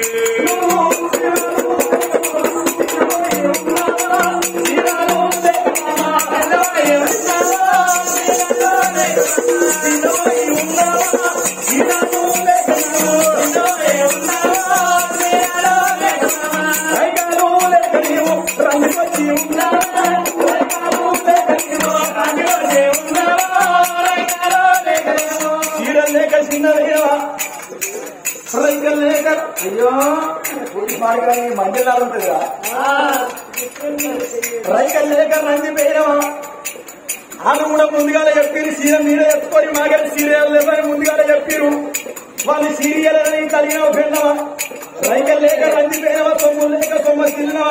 అయ్యో మండలాలు ఉంటుంది కదా రైకల్ లేక రంది పేరవా వాళ్ళు కూడా ముందుగానే చెప్పారు సీరియల్ మీరే చెప్పుకొని మాకే సీరియల్ లేవని ముందుగానే చెప్పారు వాళ్ళు సీరియల్ అని కలిగిన పెన్నవా రైకల్ లేక రంది పేరవా సొమ్ము లేక సొమ్మ తిన్నవా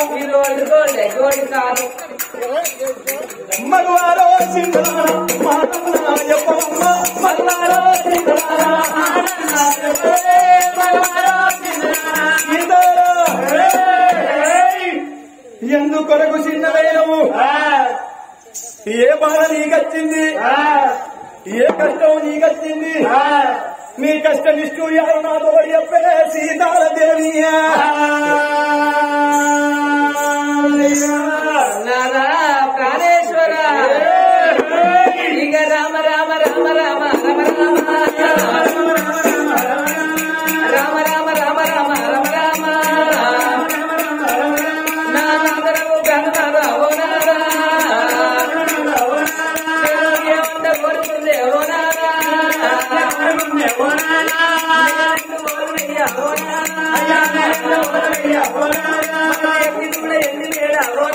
మగవారో సింగళ మానన్నా చెప్పమ్మ మగవారో సింగళ ఎందుకొరకు చిన్నదైనవు ఏ బాధ నీకొచ్చింది ఏ కష్టం నీకొచ్చింది నీ కష్ట నిష్ఠూయాలు నాతో చెప్పే సీతాల దేవియా ప్రాణేశ్వర ఇక రామ రామ రామ రామ రామ రామ రామ రామ రామ రామ రామ నాదరము గంధరావో నారా ఏమంట కోరుతుంది ఎవరో నారా ఎవరో నారా ఎన్ని కూడా ఎన్ని వేడ ఎవరో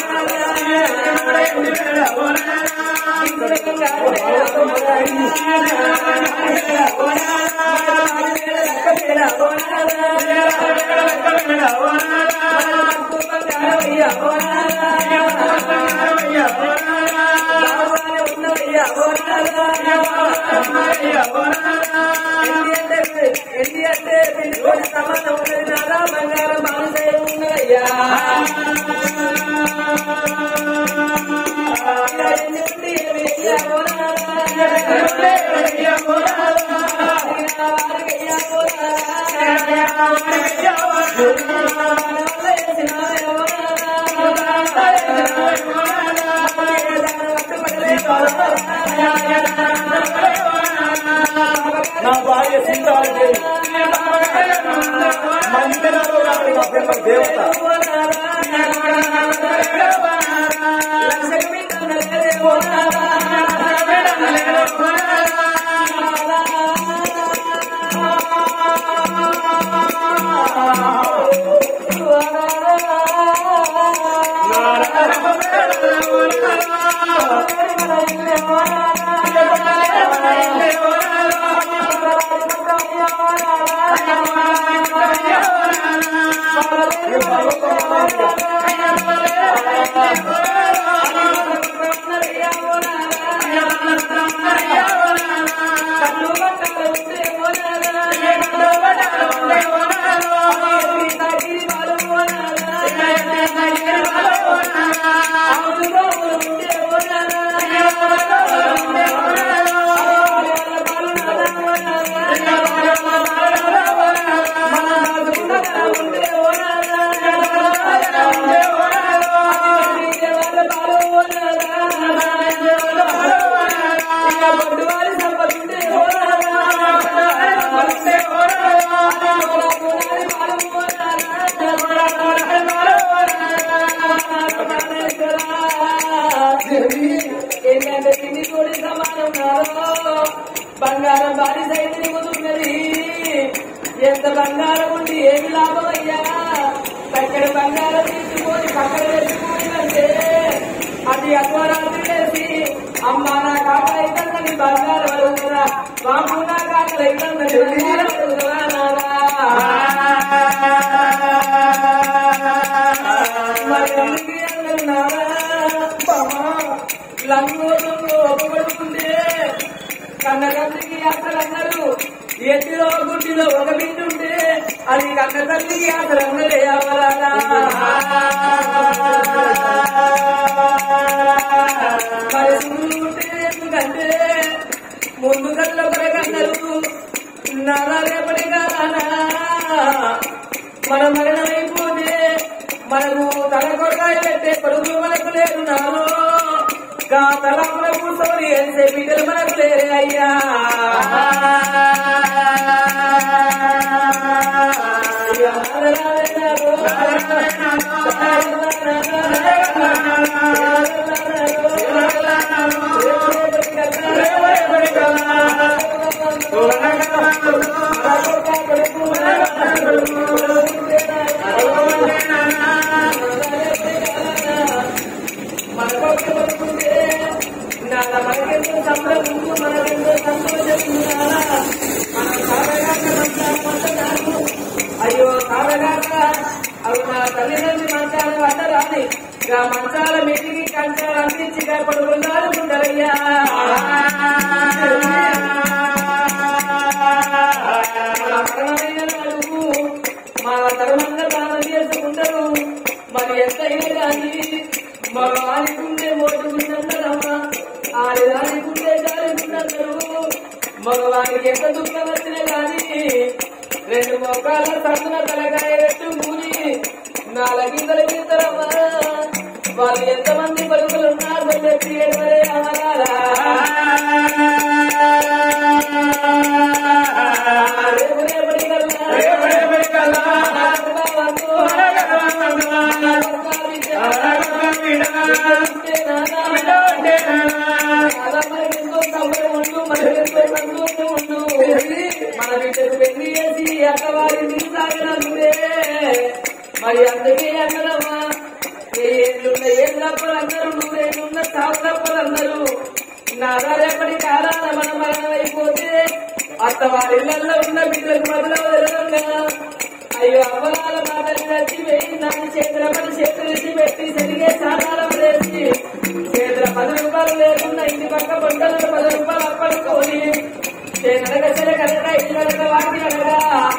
ఎన్ని అంటే పిలుచుకొని సమానం ఉన్నది నారా బంగారం బాగా ఉన్నదయ్యా నా భార్య సీతాల దేవి మందిరాలు కాదు నా ప్రేమ దేవత ఏంటంటే తిండి తోడి సమానం కాదో బంగారం భారీ సైతం తిరుగుతున్నది ఎంత బంగారం ఉండి ఏమి లాభం అయ్యా పక్కన బంగారం తీసుకొని పక్కన పెట్టుకోవాలంటే అది అధ్వరాత్రి వేసి అమ్మ నా కాక అయితే బంగారం అడుగుతున్నా బాబు నా కాక అయితే అడుగుతున్నా మరి అందుకే అన్నారు నారా లంగోదంలో ఒకబడుకుంటే కన్నతండ్రికి అసలు అన్నారు ఎట్టిలో గుడ్డిలో ఒక బిడ్డ ఉంటే అది కన్న తల్లికి అసలు అన్నదే అవరాలా మరి సులువు ఉంటే ఎందుకంటే ముందు కళ్ళ ఒకరికన్నారు నారా రేపటి కాదా మన మరణమైపోతే మనకు తల కొరకాయ పెట్టే కొడుకులు మనకు లేరు నాలో గా తలపుల కూర్చొని వేసే బిడ్డలు మనకు లేరే అయ్యా ఇక మనకెంతో సంబరం మనకెంతో సంతోషం మనం సాగగాక మంచాలు అయ్యో సాగగాక అవి నా తల్లిదండ్రులు మంచాలు పట్టరాని ఇక మంచాల మీటికి కంచాలు అందించి పడుకున్నారు ఉంటారయ్యా మరణమైన నాడు మా తరుణంగా తాను చేసుకుంటారు మరి ఎంతైనా కానీ మరో ఆడికుంటే మోటుకుందమ్మా ఆడదానికుంటే జారికుందన్నారు మగవానికి ఎంత దుఃఖం వచ్చినా కానీ రెండు మొక్కల సత్తున తలకాయ పెట్టు మూని నాలుగింతల ఇద్దరమ్మా వాళ్ళు ఎంతమంది పలుకులు ఉన్నారు చెప్పి ఏడవరే అమరాలా రేపు రేపటి కల్లా రేపు రేపటి కల్లా మన బిడ్డకు పెళ్లి చేసి అక్కవారిని సాగనందుకే మరి అందుకే అన్నదమ్మా ఏళ్ళున్న ఏం తప్పలు అందరూ నూరేళ్ళున్న సాగు తప్పలు అందరూ నాదా రేపటి కాలాన మన మరణం అయిపోతే అత్త వారిళ్ళల్లో ఉన్న బిడ్డలకు మొదల వదలంగా అయ్యో అవ్వలాల మాటలు వచ్చి వేయి నన్ను చేతుల పని చేతులు పెట్టి సరిగే సాధారం వేసి చేతుల పది రూపాయలు లేకుండా ఇంటి పక్క బొండలు పది రూపాయలు అప్పడుకొని చేతనక సరే కనుక ఇల్లు కనుక వాకి కనుక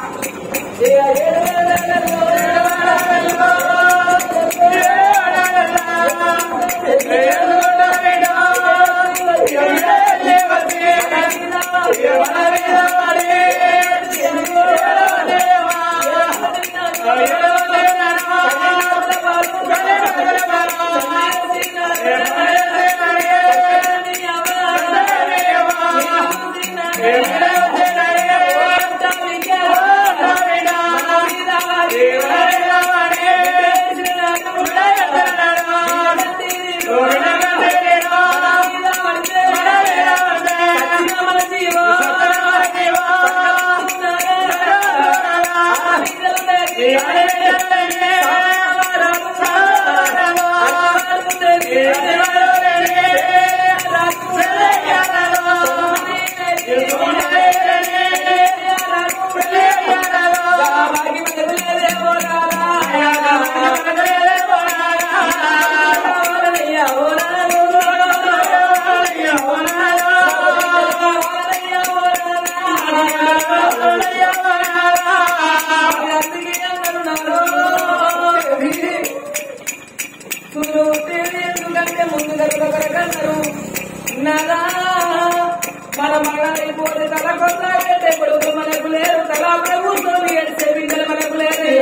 ఎందుకంటే ముందు కనుకన్నారు నలా మన మగైపోతే తల కొట్లాడే కొడుకు మనకు లేరు తల ప్రభుత్వం ఏడ్చే బిడ్డలు మనకు లేరు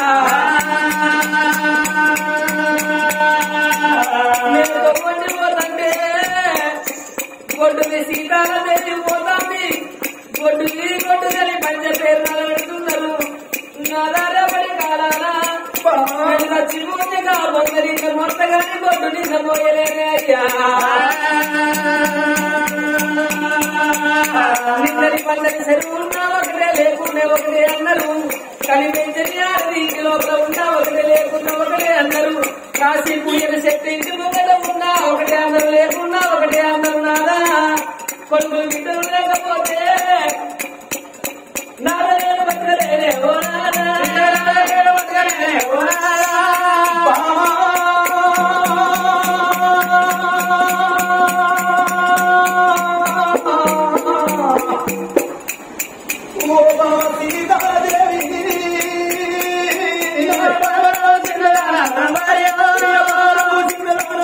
మేము కొట్టి పోతంటే కొట్టుకి సీతాలదేవి పోతాంది కొట్టుకి కొట్టుకని పంచ పేరు నిలబెడుతున్నారు నలరబడి కాలాల చిరుగా బొందరిక మొత్తగాని కొట్టు నిజమోయలేనే అయ్యా నిన్నటి పండగ చెరువు ఉన్నా ఒకటే లేకున్నా ఒకటే అన్నారు కనిపించని ఆర్థిక లోపల ఉన్నా ఒకటే లేకున్నా ఒకటే అన్నారు కాశీ పూజల శక్తి ఇంటి ముంగట ఉన్నా ఒకటే అన్నారు లేకున్నా ఒకటే అన్నారు నాదా కొడుకులు బిడ్డలు లేకపోతే నారాయణ బతకలేనే ఓ నాదా నారాయణ బతకలేనే ఓ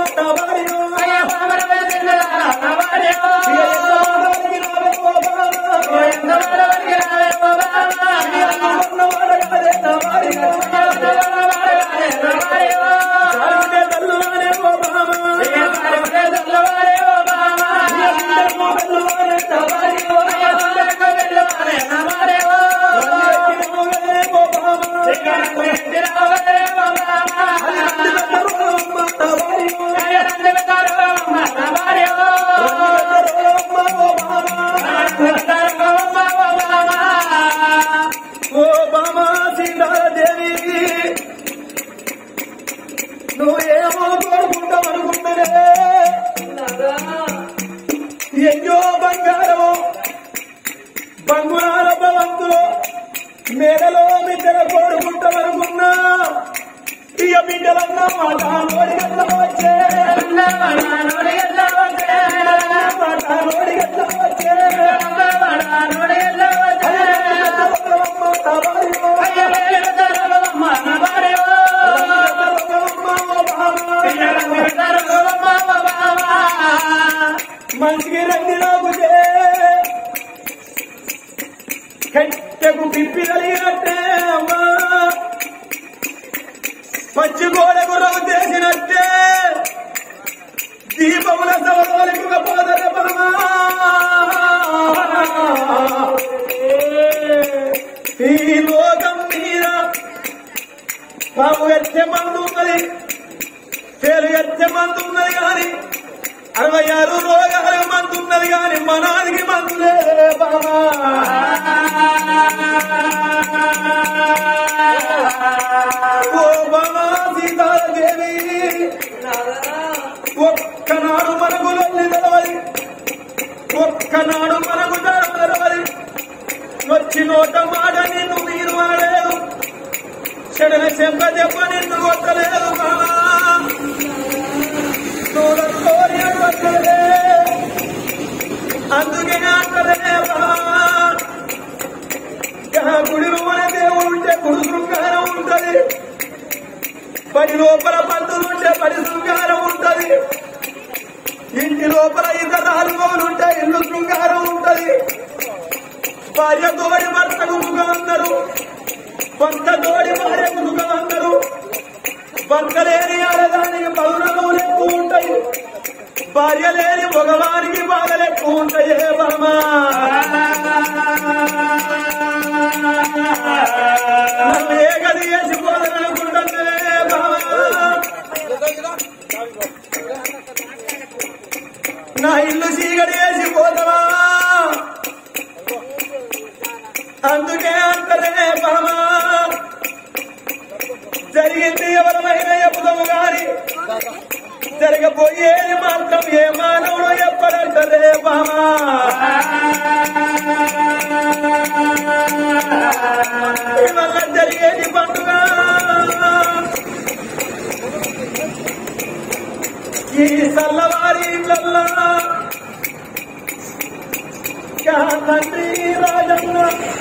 Yeah. ఓ బామా సీతాదేవి నువ్వేమో కోరుకుంటావు అనుకుంటానే ఎన్నో బంగారము బంగుళాల భవంతులు మేడలో బిడ్డల కోరుకుంటామనుకున్నా ఇక బిడ్డలన్న మాట నోడిగట్ల వచ్చే మాట నోడిగట్ల వచ్చే మంచికి రండి నాకుతే కట్టెకు పిప్పి కలిగినట్టే అమ్మా పచ్చి గోడకు రవ్వు చేసినట్టే దీపముల సవరాలకు పోదర ఈ లోకం మీద పాము ఎత్తే మందు ఉన్నది పేరు ఎత్తే మందు ఉన్నది కానీ అరవై ఆరు రోగాల మందు ఉన్నది కానీ మనానికి మందు లేదే బాబా ఓ బాబా సీతాదేవి ఒక్కనాడు మనకు లొల్లి తెలవది ఒక్కనాడు మనకు తెలవది వచ్చి నోట మాట నిన్ను మీరు వాడలేదు చెడన చెంప దెబ్బ నిన్ను కొట్టలేదు బాబా చూడండి కొట్టలే అందుకే అంటలే బాబా గుడిలో మన దేవుడు ఉంటే గుడి శృంగారం ఉంటది పడి లోపల పంతులు ఉంటే పడి శృంగారం ఉంటది ఇంటి లోపల ఇతర అనుభవాలు ఉంటే ఇల్లు శృంగారం ఉంటది భార్య తోడి భర్త గురుగా అందరు భర్త తోడి భార్య గురుగా అందరు భర్త లేని ఆడదానికి పౌరులు ఎక్కువ ఉంటాయి భార్య లేని మగవానికి బాధలు ఎక్కువ ఉంటాయి బామా నన్ను ఏ గది వేసిపోదనుకుంటే నా ఇల్లు చీకటి వేసిపోతావా అందుకే అంటలే బామా జరిగింది ఎవరమైనా చెప్పుదాము గాని జరగబోయేది మాత్రం ఏ మానవుడు ఎప్పుడంటలే బామా ఇవాళ జరిగేది పండుగ ఈ సల్లవారి ఇళ్ళల్లా కా తండ్రి రాజన్న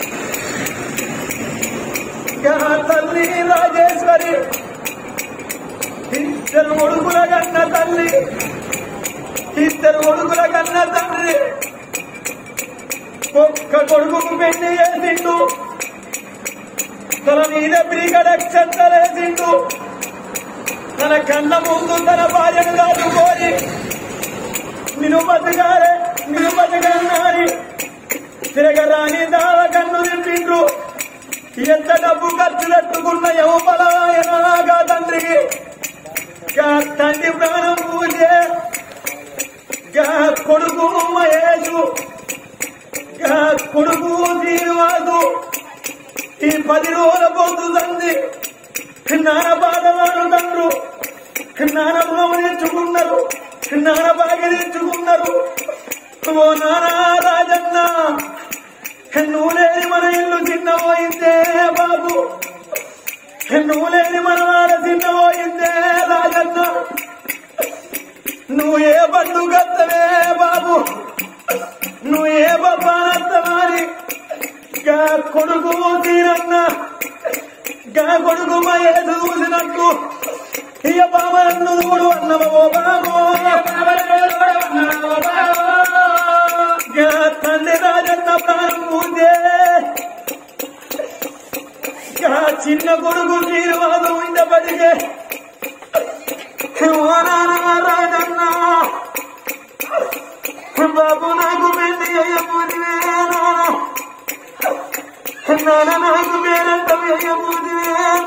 కా తల్లి రాజేశ్వరి ఇద్దరు ఒడుగుల కన్న తల్లి ఇద్దరు ఒడుగుల కన్న తండ్రి ఒక్క కొడుకుకు పెళ్లి చేసిండు తన మీద బ్రిగడక్షంతలేసిండు తన కన్న ముందు తన భార్యను దాటుకోని నిన్ను బతకాలే నిన్ను బతకన్నాని తిరగరాని దావ కన్ను తింపిండ్రు ఎంత డబ్బు ఖర్చు పెట్టుకున్న యమపలాయనగా తండ్రికి గా తండ్రి ప్రాణం పూజే గా కొడుకు మహేషు గా కొడుకు శ్రీనివాసు ఈ పది రోజుల పొద్దు తండ్రి నాన్న బాధవాడు తండ్రు నాన్న నేర్చుకున్నారు నాన్న బాగా నేర్చుకున్నారు ఓ నానా రాజన్న నువ్వు లేని మన ఇల్లు చిన్నపోయిందే బాబు నువ్వు లేని మన వాడ చిన్నపోయిందే రాజన్న నువ్వు ఏ బండు గత్తవే బాబు నువ్వు ఏ బొబ్బానత్తమాని గా కొడుకు తీరన్న గా కొడుకు మయేసు చూసినట్టు ఇయ బాబను చూడు అన్నవో బాబు గా తండ్రి రాజన్న ప్రాణం ఉందే గా చిన్న కొడుకు శ్రీనివాసం ఉండబడిగే ఓ నాన్న రాజన్న బాబు నాకు పెళ్లి అయ్యబోదివే నాన్న నాన్న నాకు మేలంత అయ్యబోదివే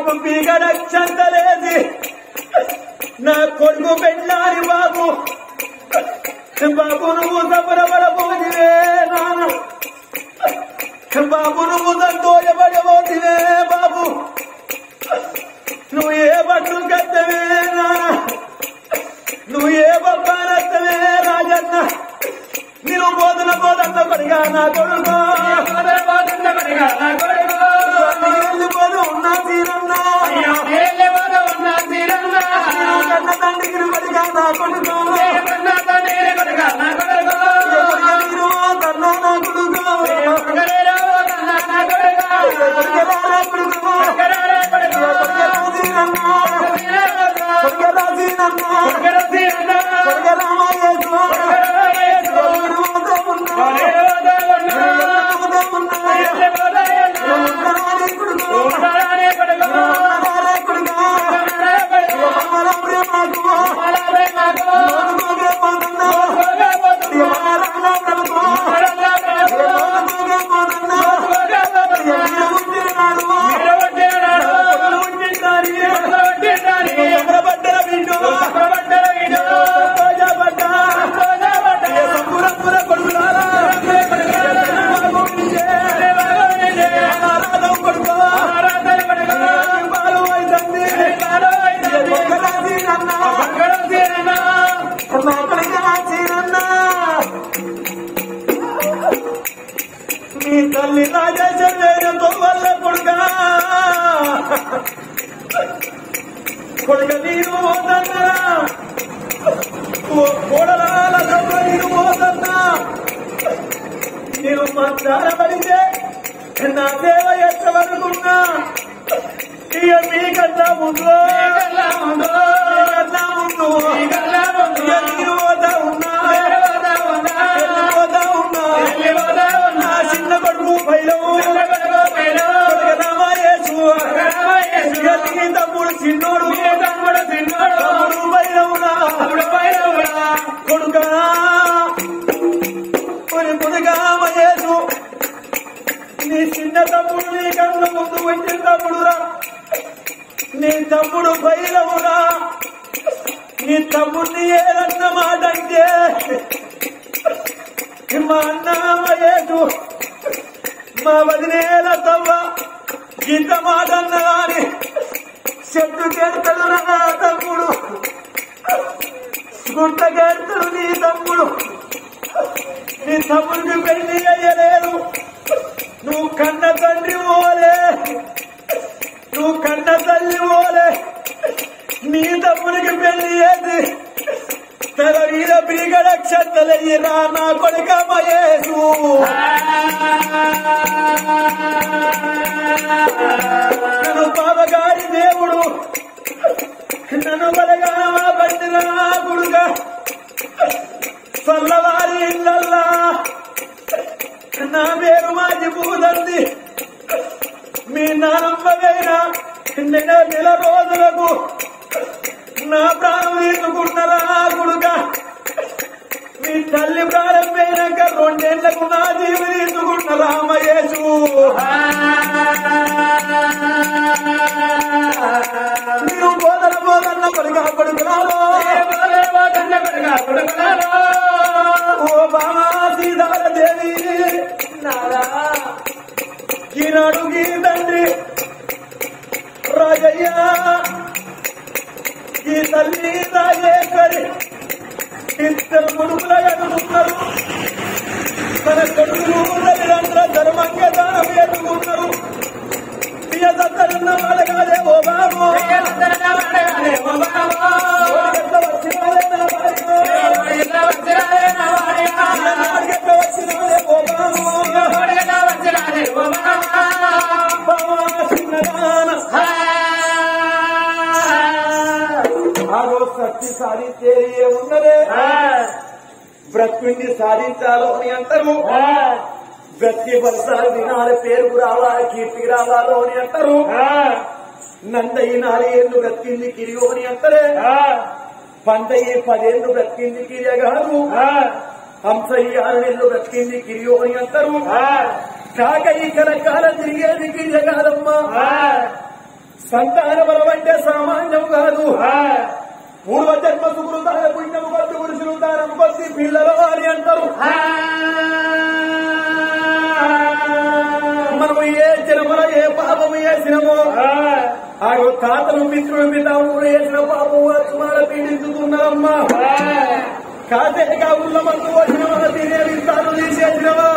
కొడుకు పీగడచ్చంతలేది నా కొడుకు పెళ్ళారి బాబు బాబు నువ్వు సబరబడబోదివే నాన్న బాబు నువ్వు సంతోషపడబోదివే బాబు నువ్వు ఏ బట్టలు కట్టవే నాన్న నువ్వు ఏ బొబ్బానత్తవే రాజన్న నేను పోతున్న పోతన్న పడిగా నా కొడుకు వెళ్ళిపోదు ఉన్నా తీరన్నా కన్న తండ్రికి పడిగా నా కొడుకు మీరు కన్నా నా కొడుకు ఎక్కడికెళ్ళా నా కొడుకు ఎక్కడికెళ్ళా తీరన్నా ఎక్కడికెళ్ళా తీరన్నా ఎక్కడికెళ్ళా మాయేసు ఎవరు వద్ద ఉన్నా వద్ద ఉన్నా ఉన్నానే కొడుకు ఉన్నానే కొడుకు మమ్మల్ని ప్రేమకు లోనుకోగే పోతున్నా ఎవరన్నా కొడుకు లోనుకోగే పోతున్నా ఎవరు ఉంటున్నాడు ఎగరబడ్డర విండు రోజాబడ్డ సంపురపుర కొడుకులారా ఆరాధం కొడుకు బాలు అయితంది ఒక్కరాజీ అన్న ఒక్కరాజీ అన్న నీ తల్లి రాజేశ్వరేతో వల్ల కొడుక కొడుక నీరు పోతన్నా కోడలాల సభ నీరు పోతన్నా నేను మాట్లాడబడితే నా సేవ ఎత్తవనుకున్నా ఇక మీకన్నా ముందు మీకన్నా ముందు ఇక నీరు పోతా ఉన్నా వెళ్ళిపోతా ఉన్నా నా చిన్న కొడుకు పైలవు రామయేసు ఇక నీ తమ్ముడు చిన్నోడు తమ్ముడు పైలవురా కొడుకా కొన్ని కొడుకా మయేసు నీ చిన్న తమ్ముడు నీ కళ్ళ ముందు వచ్చిన తమ్ముడురా నీ తమ్ముడు పైలవురా నీ తమ్ముడిని ఏదన్న మాట అంటే మా అన్న మయేసు మా వదినేల తవ్వ ఇంత మాట అన్నదాని చెట్టు కేడతాడు నా తమ్ముడు గుంట కేడతాడు నీ తమ్ముడు నీ తమ్ముడికి పెళ్లి అయ్యలేదు నువ్వు కన్న తండ్రి ఓలే నువ్వు కన్న తల్లి ఓలే నీ తమ్ముడికి పెళ్లి చేసి తన మీద బ్రిగడ క్షత్తలయ్యిరా నా కొడుక మయేసు నన్ను బాబగారి దేవుడు నన్ను బలగా పట్టిన గుడుగ చల్లవారి ఇళ్ళల్లా నా పేరు మాది పూదంది మీ నానమ్మగైనా నెల నెల రోజులకు నా ప్రాణం తీసుకున్నరా గుడుగ మీ తల్లి ప్రాణం పోయినాక రెండేళ్లకు నా జీవి తీసుకున్న రామయేసు మీరు బోధన బోధన కొడుగా కొడుకులారో ఓ బామా సీతార దేవి నారా ఈనాడు గీ తండ్రి రాజయ్య ఈ తల్లి రాజేశ్వరి ఇద్దరు కొడుకుల ఎదుగుతున్నారు తన కొడుకులు తల్లిదండ్రుల ధర్మంగా దానం ఎదుగుతున్నారు సత్తరున్న వాళ్ళగానే ఓ బాబు ఎట్లా వచ్చినాడే నా భార్య ఎట్లా వచ్చినాడే ఓ బాబు బావా చిన్నదాన ఆ రోజు సత్తి సాధించే ఉన్నదే బ్రతుకుండి సాధించాలో అని అంటారు బ్రతికి వర్షాలు దినాల పేరుకు రావాలి కీర్తికి రావాలో అని అంటారు నందయ్య నాలుగేళ్ళు బ్రతికింది కిరియో అని అంటారే పందయ్య పదేళ్ళు బ్రతికింది కిరియగారు హంసయ్య ఆరు నెలలు బ్రతికింది కిరియో అని అంటారు కాకయ్య కనకాలం తిరిగేది కిరియగారమ్మా సంతాన బలం అంటే సామాన్యం కాదు పూర్వ జన్మ సుకృతాల పుణ్యము కొద్ది పురుషులు దానం కొద్ది పిల్లలు అని అంటారు మనము ఏ జన్మలో ఏ పాపము చేసినమో ఆ తాతలు మిత్రులు పితాములు చేసిన పాపం వర్షమాల పీడించుతున్నారమ్మా కాసేగా ఉన్న మందు వచ్చినవా తినే విస్తాలు తీసేసినవా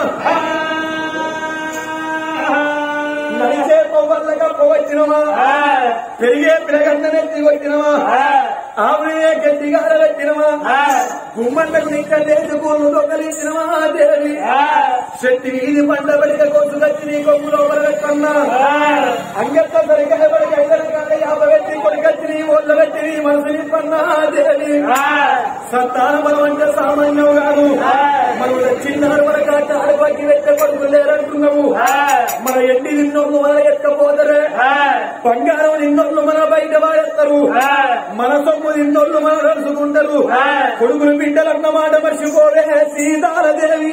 నడిచే కొవ్వల్లగా వచ్చినవా పెరిగే పిలగండనెత్తి వచ్చినవా ఆవిడే గట్టిగా పెట్టినవా గుమ్మలకు నిక్క దేశపూర్లు దొంగలించినవా దేవి శక్తి వీధి పంట పడిక కోసు కచ్చి నీ కొమ్ము లోపల పెట్టుకున్నా అంగత్త సరిగ్గా పడిక ఎక్కడికాక యాప పెట్టి కొడుకచ్చి నీ ఒళ్ళ పెట్టి నీ మనసుని పన్నా దేవి సంతాన బలం అంటే సామాన్యం కాదు మనం చిన్నారు మన కాట ఆడపట్టి పెట్టే కొడుకు లేరంటున్నాము మన ఎండి నిన్నోళ్ళు మన ఎత్తపోతారే బంగారం నిన్నోళ్ళు మన బయట వాడేస్తారు మన సొమ్ము నిన్నోళ్ళు మన నడుచుకుంటారు కొడుకులు బిడ్డలు అన్న మాట మర్చిపోవే సీతాలదేవి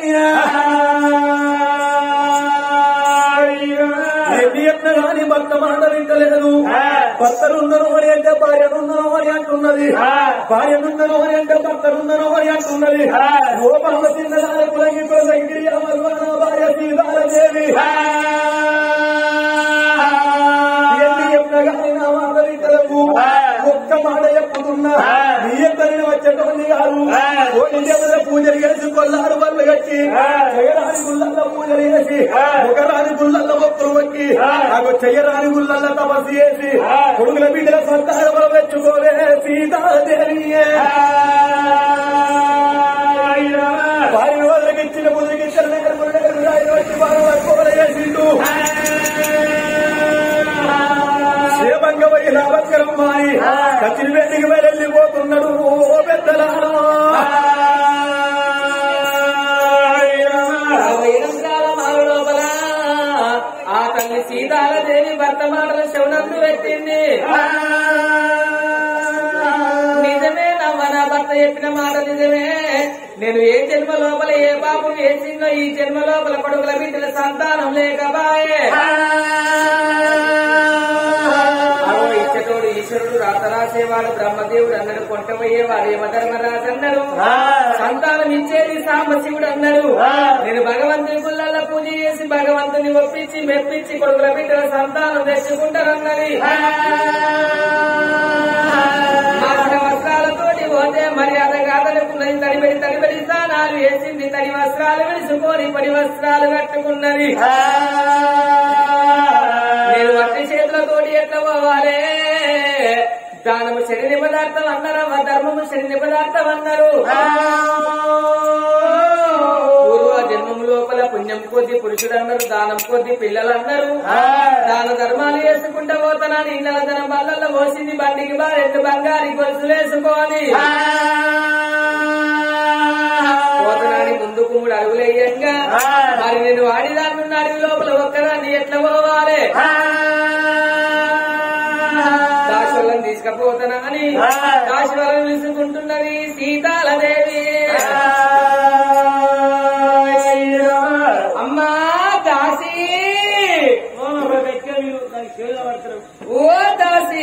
ఎన్ని ఎన్న గాని భర్త మాట వింటలేదు భర్తలుందరు అని అంటే భార్యనుందరు అని అంటున్నది భార్యనుందరు అని అంటే భర్తలుందరు అని అంటున్నది గోపాల చిన్నదాని కులగి కులగిరి అమర్వాన భార్య సీతాలదేవి ఎన్ని ఎన్నగాని నా మాట వింటలేవు ఒక్క మాట చెప్పుతున్నా నీ ఎక్కడిని వచ్చేటోని కాదు కోటి దేవుల పూజలు చేసి కొల్లారు వాళ్ళు కట్టి జయరాని గుళ్ళల్లో పూజలు చేసి ఒకరాని గుళ్ళల్లో మొక్కలు మొక్కి నాకు చెయ్యరాని గుళ్ళల్లో తపస్సు చేసి కొడుకుల బిడ్డల సంతానం మెచ్చుకోవే సీతాదేవియే వారి రోజులకి ఇచ్చిన ముందుకి ఇచ్చిన దగ్గర గుడి దగ్గర రాయి వచ్చి వారు వర్కోలు చేసిండు క్షేమంగా పోయి రావంకరం మారి కచ్చిరి వేదికి వెళ్ళిపోతున్నాడు ఓ పెద్దలారా వైరంగాల మారు లోపల ఆ తల్లి సీతాలదేవి భర్త మాటలు శవనందు పెట్టింది నిజమే నవ్వన భర్త చెప్పిన మాట నిజమే నేను ఏ జన్మ లోపల ఏ పాపం చేసిందో ఈ జన్మ లోపల కొడుకుల బిడ్డల సంతానం లేకబాయే అగో ఇచ్చటోడు ఈశ్వరుడు రాత రాసేవాడు బ్రహ్మదేవుడు అన్నాడు కొంటపోయేవాడు యమధర్మరాజు అన్నాడు సంతానం ఇచ్చేది సాంబశివుడు అన్నాడు నేను భగవంతుని గుళ్ళల్లో పూజ చేసి భగవంతుని ఒప్పించి మెప్పించి కొడుకుల బిడ్డల సంతానం తెచ్చుకుంటారన్నది మార్చిన వస్త్రాలతోటి పోతే మర్యాద కాదనుకున్నది తడిబడి తడిబడి స్నానాలు వేసింది తడి వస్త్రాలు విడుచుకొని పడి వస్త్రాలు కట్టుకున్నది నేను వట్టి చేతులతోటి ఎట్లా పోవాలి దానము శరీర పదార్థం అన్నారమ్మ ధర్మము శరీర పదార్థం అన్నారు పూర్వ జన్మము లోపల పుణ్యం కొద్ది పురుషుడు అన్నారు దానం కొద్ది పిల్లలు అన్నారు దాన ధర్మాలు వేసుకుంటా పోతానని ఇళ్ళ ధనం బల్లల్లో పోసింది బండికి బా రెండు బంగారి గొలుసులు వేసుకొని పోతనాని ముందుకు మూడు అడుగులు వేయంగా మరి నేను వాడిదాన్ని అడవి లోపల ఒక్కదాన్ని ఎట్లా పోవాలి దాశులను తీసుకపోతానా అని దాశులను తీసుకుంటున్నది సీతాలదేవి అమ్మా దాసి ఓ దాసి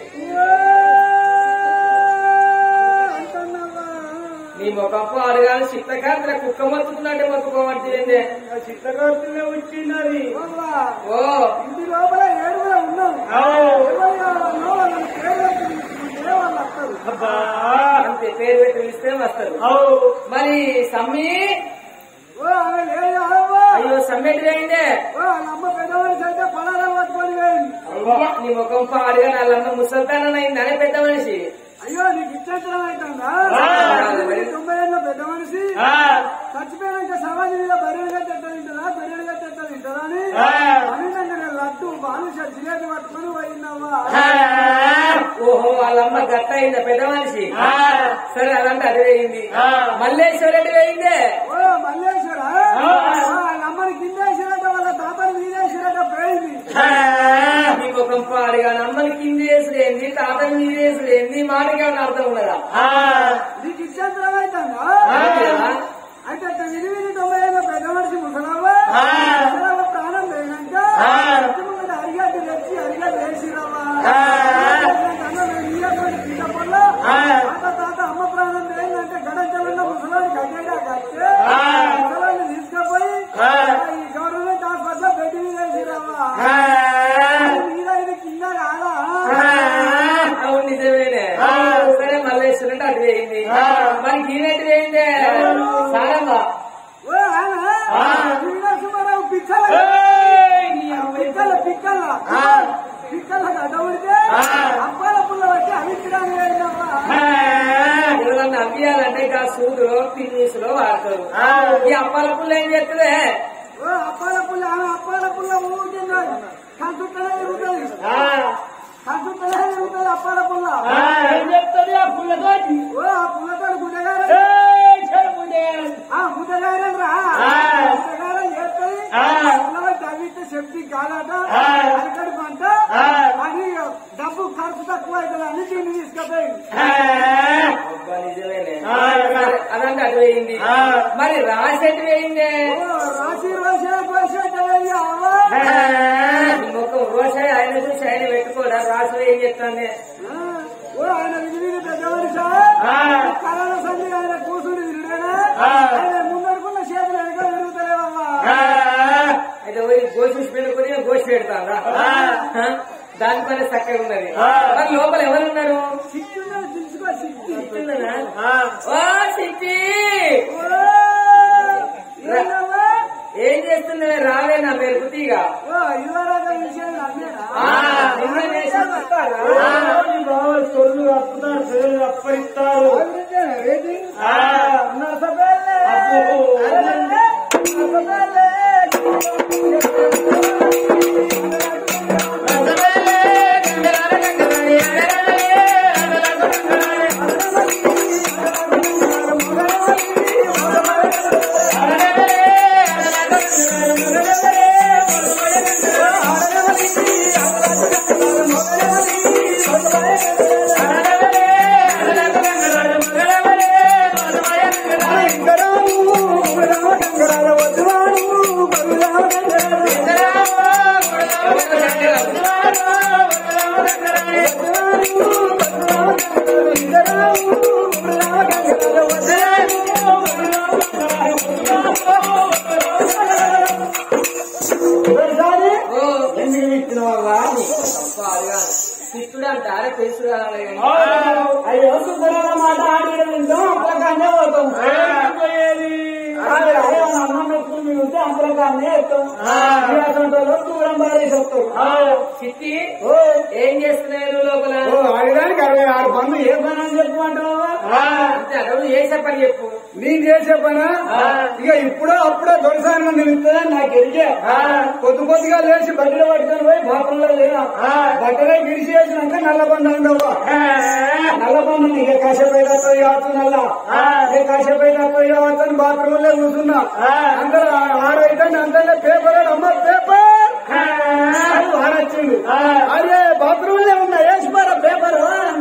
నీ ముఖపు అడగాలి చిత్తకాంత్ర కుక్క మొత్తుకున్నట్టే మొత్తుకోమంటే చిత్తకార్తెలే వచ్చినది ఓ ఇంటి లోపల ఏడుగురే ఉన్నాం ఎవరు కావాలనో వాళ్ళని పేరు పెట్టి పిలుచుకుంటే వాళ్ళు వస్తారు అబ్బా అంతే పేరు పెట్టి పిలిస్తే వస్తారు అవు మరి సమ్మి ఓ ఆమె లేదు కాదమ్మా. అయ్యో సమ్మెటి అయిందే ఓ వాళ్ళ అమ్మ పెద్దవాడికి అయితే పలారం పట్టుకొని పోయింది అయ్యా, నీ ముఖం పాడుగా వాళ్ళమ్మ ముసల్తానైంది అనే పెద్ద మనిషి అయ్యో నీకు ఇచ్చేసడం అవుతుందా ఆ. తొంభై ఏళ్ళ పెద్ద మనిషి ఆ, చచ్చిపోయాక సమాజం మీద బర్రెలుగా చెట్ట తింటారా బర్రెలుగా చెట్ట తింటారా అని ఆ. అన్నింటిగా నేను లడ్డు బానుష జిలేబీ పట్టుకొని పోయిందమ్మా ఆ, ఓహో వాళ్ళమ్మ గట్ట అయిందా పెద్ద మనిషి ఆ, సరే అదంటే అది వేయింది ఆ. మల్లేశ్వరెడ్డి వేయిందే ఓ మల్లేశ్వర ఆ. వాళ్ళ అమ్మని కిందేసినట్ట వాళ్ళ తాతని మీదేసినట్ట పోయింది ఆ, నీ ముఖం పాడుగా అమ్మని కింద వేసుడేంది తాతని మీద వేసుడేంది మాటకి ఏమైనా అర్థం ఉన్నదా ఆ, నీకు ఇచ్చేంతరం అవుతుందా ఆ. అయితే అట్ట విని విని తొంభై ఏళ్ళ పెద్ద మనిషి ముసలవ్వ ఆ. ముసలవ్వ ప్రాణం లేనాక ఆ. ఇంటి ముంగట అరిగడ్డ తెచ్చి అరిగడ్డ వేసిరవ్వా ఆ. పిక్కల పిక్కల గడ్డ ఉడితే అప్పాల పుల్ల వచ్చి అవించడానికి వెళ్ళినమ్మా ఎవరన్నా అవ్వియాలంటే ఇంకా సూదులో పిన్నీసులో వాడతారు ఈ అప్పాల పుల్ల ఏం చేస్తుంది ఓ అప్పాల పుల్ల ఆమె అప్పాల పుల్ల ఊరుతున్నాడు కంచుట్టలే తిరుగుతుంది కంచుట్టలే తిరుగుతుంది అప్పాల పుల్ల ఏం చెప్తుంది ఆ పుల్లతోటి ఓ ఆ పుల్లతో గుడ్డగారు ఆ గుడ్డగారం రా గుడ్డగారం చేస్తుంది పుల్లలు తవ్వితే శక్తి కాదట అక్కడి పంట అని డబ్బు ఖర్చు తక్కువ అవుతుంది అని దీన్ని తీసుకుపోయింది అబ్బా, నిజమేనే. అదంటే అటు వేయింది మరి రాసి ఎటు వేయిందే ఓ రాశి రోషే పోసేటయ్యా ఈ ముఖం రోషే ఆయన చూసి ఆయన పెట్టుకోడా రాసి ఏం చెప్తానే ఓ ఆయన విధి పెద్దవాడి సార్ కళల సంధి ఆయన కూతురు తిరిగినా ఆయన ముందరుకున్న చేతులు వెనక తిరుగుతలేవమ్మా అయితే పోయి గోసి పెట్టుకుని గోసి పెడతారా దానిపైన చక్కగా ఉన్నది మరి లోపల ఎవరున్నారు సిక్కున్నా తెలుసుకో సిక్కి సిట్టున్నదా? ఓ సిట్టి ఓ ఏంటమ్మా? ఏం చేస్తున్నవే రావే నా పేరు కుతీగా ఓ ఇదివరకు విషయం అమ్మేనా నిన్న వేసిన చెప్తారా? సొల్లు అప్పుతారు పిల్లలు అప్పరిస్తారు ఏంటి నా సభలే అరే, నా సభలే ఓ, ఎందుకు ఇచ్చిన వాళ్ళ అబ్బా, అదిగా. సిట్టుడు అంటారే తెలుసు కావాలి కానీ. అయ్యో సుబ్బరామ మాట ఆడడం వింటాం అంతలకానే పోతాం అదే అదే మన అన్నం పెట్టుకుని ఉంటే అంతలకానే వేస్తాం అటువంటి దూరం బారేసి వస్తాం చిట్టి ఓ ఏం చేస్తున్నాయి నువ్వు లోపల ఓ అడగడానికి అరవై ఆరు పనులు ఏ పని అని చెప్పమంటావా అంతే అడవులు చేసే పని చెప్పు నేను చేసే పనా ఇక ఇప్పుడో అప్పుడో దొరసాని మంది నిలుస్తుందని నాకు ఎరిగే కొద్ది కొద్దిగా లేచి బట్టలు పట్టుకొని పోయి బాత్రూంలో లేనా బట్టలే గిరిసి వేసినాక నల్ల బండ ఉండవు నల్ల బండ ఇక కాసేపు అయితే కావచ్చు నల్ల ఇక కాసేపు అయితే కావచ్చు అని బాత్రూమ్ లో కూర్చున్నా అందరూ ఆరైతే అందరిలో పేపర్ అమ్మ పేపర్ అని వాడొచ్చిండు అరే బాత్రూమ్ లో ఉన్నా వేసిపోరా పేపర్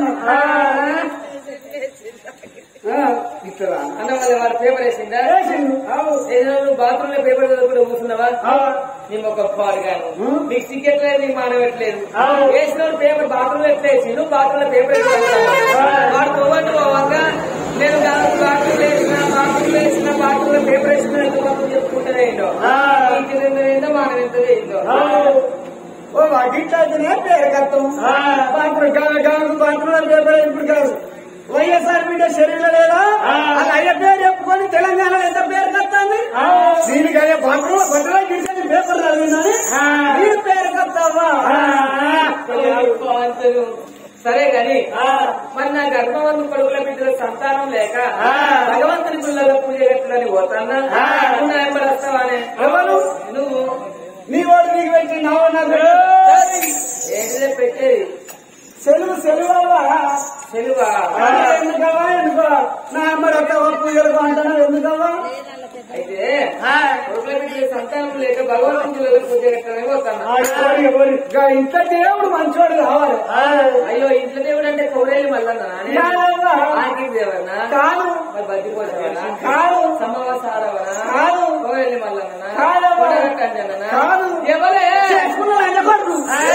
ఇట్లా అన్న వాళ్ళ వాడు పేపర్ వేసిందా వేసిండు అవు. ఏదో నువ్వు బాత్రూమ్ లో పేపర్ చదువుకుంటూ కూర్చున్నావా నీ ఒక పాడు గాను నీకు సిగ్గెట్ లేదు నీకు మానవట్లేదు వేసిన వాడు పేపర్ బాత్రూమ్ లో ఎట్లా వేసి నువ్వు బాత్రూమ్ లో పేపర్ వాడు పోవట్టు పోవాక నేను బాత్రూమ్ వేసిన బాత్రూమ్ వేసిన బాత్రూమ్ లో పేపర్ వేసిన ఎంత మొత్తం చెప్పుకుంటూనే ఏంటో ఇంటి నింద ఏంటో మానవ ఎంత ఏంటో ఓ వాటిట్లయితేనే పేరు కత్తం బాత్రూమ్ కాదు కాదు బాత్రూమ్ పేపర్ ఇప్పుడు కాదు వైఎస్ఆర్ బిడ్డ శరీరం లేదా అది అయ్య పేరు చెప్పుకొని తెలంగాణలో ఎంత పేరు కత్తాంది దీనికి అయ్యే బాత్రూమ్ బట్టలో గిడిచిన పేపర్ చదివిందని నీ పేరు కత్తావా అంతలు. సరే గాని మరి నా గర్భవంతు కొడుకుల బిడ్డల సంతానం లేక భగవంతుని పిల్లల పూజ కట్టడానికి పోతానా నువ్వు నా వెంబడి వస్తావానే ఎవరు నువ్వు నీ వాడు నీకు పెట్టి నావ నాకు ఏంటిదే పెట్టేది సెలవు సెలవు తెలువా ఎందుకవా ఎందుకో నా అమ్మ రొక్క పూజలకు అంటాను ఎందుకవా అయితే కొడుకుల బిడ్డల సంతానం లేక భగవంతుని పిల్లల పూజ కట్టడానికి పోతానా ఇంత దేవుడు మంచోడు కావాలి అయ్యో ఇంట్లో దేవుడు అంటే కౌరేళ్ళు మల్లన్నా యాదవ్వ. ఆకి దేవన్నా కాదు మరి బద్దిపోతావనా కాదు సమావాసారవనా కాదు. కౌరేళ్ళు మల్లన్నా కాదు. కొడగట్టంజననా కాదు. ఎవరే చేసుకున్నాడు అన్న కొడుకు.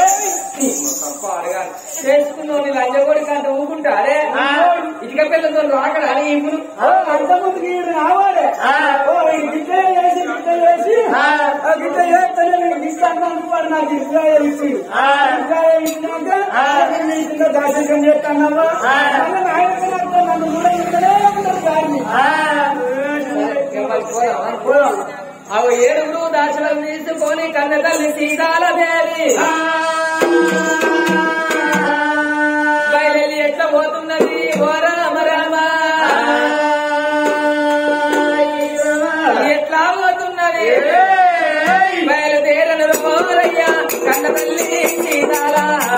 చేసుకున్నావు నీ లంజగోడి కంటే ఊరుకుంటారే ఇటుక పిల్లలతో రాకడా అని ఇప్పుడు ఓ, అంతకుముందుకి ఈడు రావాడే ఓ, ఈ గిట్ట వేసి గిట్ట వేసి ఆ గిట్ట వేస్తేనే నీకు గిట్ట అన్నాను వాడు నాకు గిట్ట వేసి గిట్ట వేసినాక నేను ఈ కింద దాశకం చేస్తానమ్మా నన్ను ఆయన నన్ను కూడా ఇక్కడే ఉంటారు గారిని పోదామా అవి ఏడుగురు దాశలను తీసుకొని కన్న తల్లి సీతాలదేవి బయలు ఎట్లా పోతున్నది ఓ రామ రామ ఎట్లా పోతున్నది బయలుదేరను పోరయ్యా కన్న తల్లి సీతాల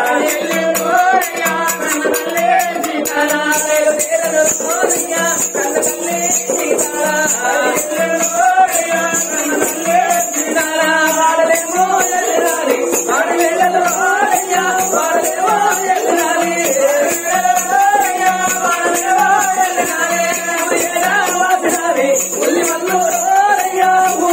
బయలుదేరను పోరయ్యా కన్న తల్లి సీతాల సీతాల వాడలేమో ఎల్లాలి వాడలేదో అయ్యా వాడలేమో ఎల్లాలి ఉల్లి మల్లు అయ్యా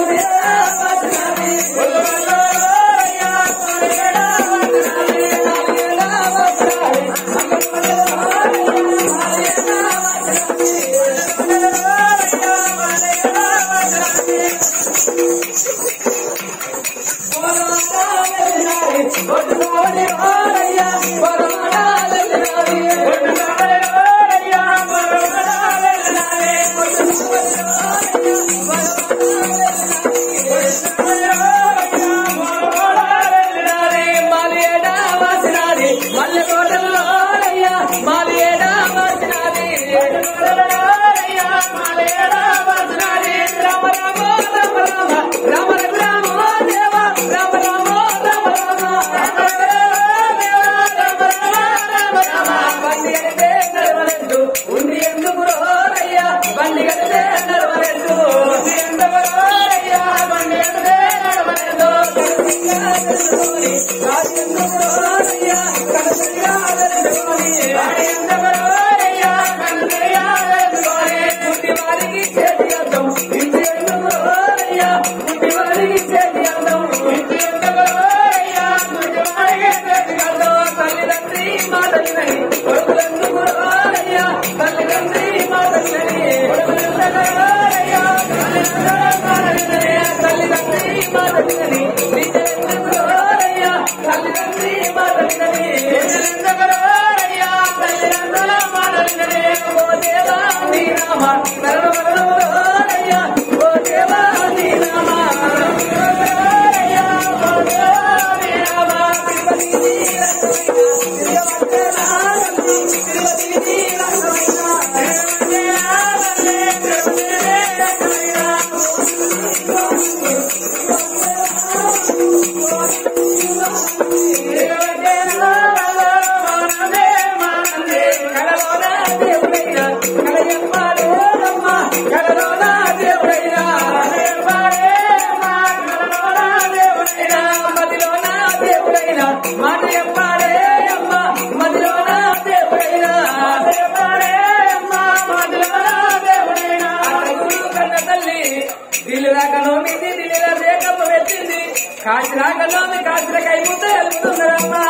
ఉంది ఎందుకు రోరయ్యా బండి కడితే నడవలేదు ఉంది ఎందుకు రోరయ్యా బండి కడితే నడవలేదు రాజు ఎందుకు రోరయ్యా కనసయ్యా వెలుగుని రాజు ఎందుకు రోరయ్యా కనసయ్యా వెలుగుని పుట్టి వారికి చేతి అర్థం ఇంటి ఎందుకు రోరయ్యా పుట్టి వారికి చేతి అర్థం ఇంటి ఎందుకు రోరయ్యా పుట్టి వారికి చేతి అర్థం తల్లిదండ్రి మాట వినని కొడుకులెందుకు రోరయ్యా తల్లిదండ్రి మాట వినని కొడుకులెందుకు రోరయ్యా తల్లిదండ్రి మాట వినని బిడ్డలెందుకు రోరయ్యా తల్లిదండ్రి మాట వినని బిడ్డలెందుకు రోరయ్యా తల్లిదండ్రుల మాట వినని ఓ దేవా నీ నామ కరుణ కరుణ రోరయ్యా ఓ దేవా నీ నామ రోరయ్యా ఓ దేవా నీ నామ తిరుపతి నీ మాట చెప్పాడే అమ్మ మదిలో నా దేవుడైనా చెప్పాడే అమ్మ మదిలో నా దేవుడైనా గురువు కన్న తల్లి దిల్లు రాక నోమింది దిల్లు రేఖప్ప పెట్టింది కాసి రాక నోమి కాసిన కైముద్ద వెలుగుతున్నదమ్మా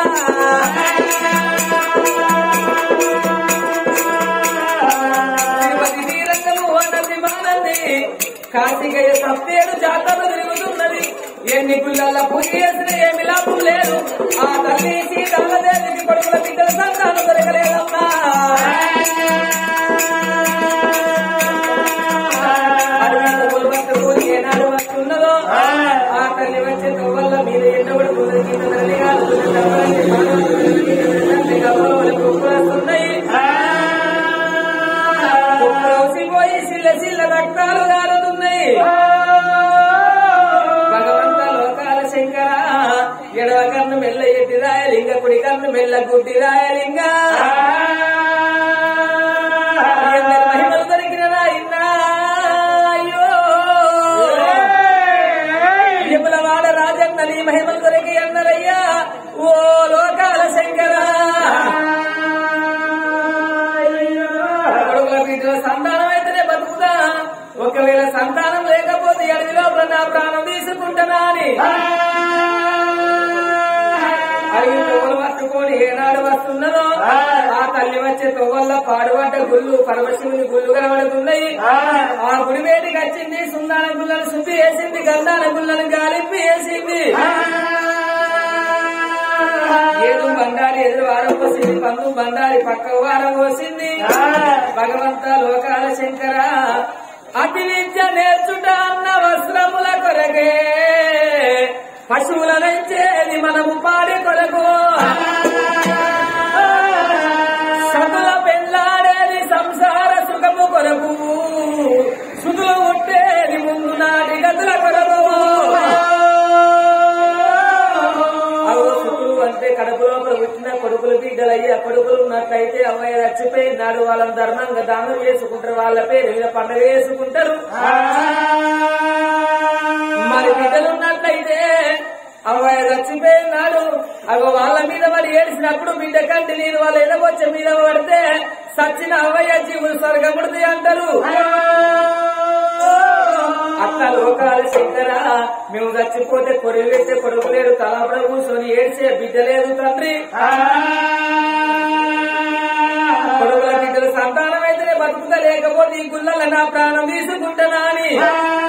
తిరుపతి తీరంగము అన్నది మానంది కార్తికేయ సప్తేడు జాతరలు తిరుగుతున్నది ఎన్ని గుళ్ళ పూజ చేసిన ఏమి లాభం లేదు ఆ తల్లి సీతమ్మదేవికి కొడుకుల బిడ్డల సంతానం దొరకలేదమ్మా అడవిలో కొలువట్టుకు ఏనాడు వస్తున్నదో ఆ తల్లి వచ్చే తొవ్వల్ల మీద ఎండబడి కుదిరికి తల్లిగా వస్తున్నాయి పోయి సిల్ల సిల్ల రక్తాలు గారుతున్నాయి భగవంత లోకాల శంకర ఎడవ కన్ను మెల్ల ఎట్టి రాయలింగ కుడి కన్ను మెల్ల గుడ్డి రాయలింగ ఎందరి మహిమలు దొరికిన రాయిన్నా అయ్యో విమలవాడ రాజన్న నీ మహిమలు దొరికి అన్నరయ్యా ఓ లోకాల శంకర కొడుకుల వీటిలో సంతానం అయితేనే బతుకుతా ఒకవేళ సంతానం లేకపోతే అడవి లోపల నా ప్రాణం తీసుకుంటానా అని అడిగి తొవ్వలు పట్టుకొని ఏనాడు వస్తున్నదో ఆ తల్లి వచ్చే తొవ్వల్ల పాడుబడ్డ గుళ్ళు పరమశివుని గుళ్ళు కనబడుతున్నాయి ఆ గుడి వేటికి వచ్చింది సుందాన గుళ్ళను శుద్ధి వేసింది గంధాల గుళ్ళను గాలింపి వేసింది ఏడు బండారి ఎదురు వారం పోసింది పందు బండారి పక్క వారం పోసింది భగవంత లోకాల శంకర అతి విద్య నేర్చుట అన్న వస్త్రముల కొరకే పశువులనైచేది మనము పాడి కొరకు సతుల పెళ్ళాడేది సంసార సుఖము కొరకు సుతులు ఉట్టేది ముందు నాటి గతుల కొరకు అవు సుతులు అంటే కడుపు లోపల పుట్టిన కొడుకులు బిడ్డలయ్యి ఆ కొడుకులు ఉన్నట్లయితే అమ్మాయి చచ్చిపోయినాడు వాళ్ళని ధర్మంగా దానం చేసుకుంటారు వాళ్ళ పేరు మీద పండుగ వేసుకుంటారు మరి బిడ్డలు ఉన్నట్లయితే అమ్మాయి చచ్చిపోయినాడు అగో వాళ్ళ మీద మరి ఏడిసినప్పుడు బిడ్డ కంటి నీరు వాళ్ళ ఎదగొచ్చే మీద పడితే సచ్చిన అవ్వయ్య జీవులు స్వర్గముడిది అంటారు అక్క లోకాలు శంకర మేము చచ్చిపోతే కొడుకు పెట్టే కొడుకు లేడు తలాపడ కూర్చొని ఏడ్చే బిడ్డ లేదు తండ్రి కొడుకుల బిడ్డల సంతానం అయితేనే బతుకుతా లేకపోతే ఈ గుళ్ళ నా ప్రాణం తీసుకుంటానా అని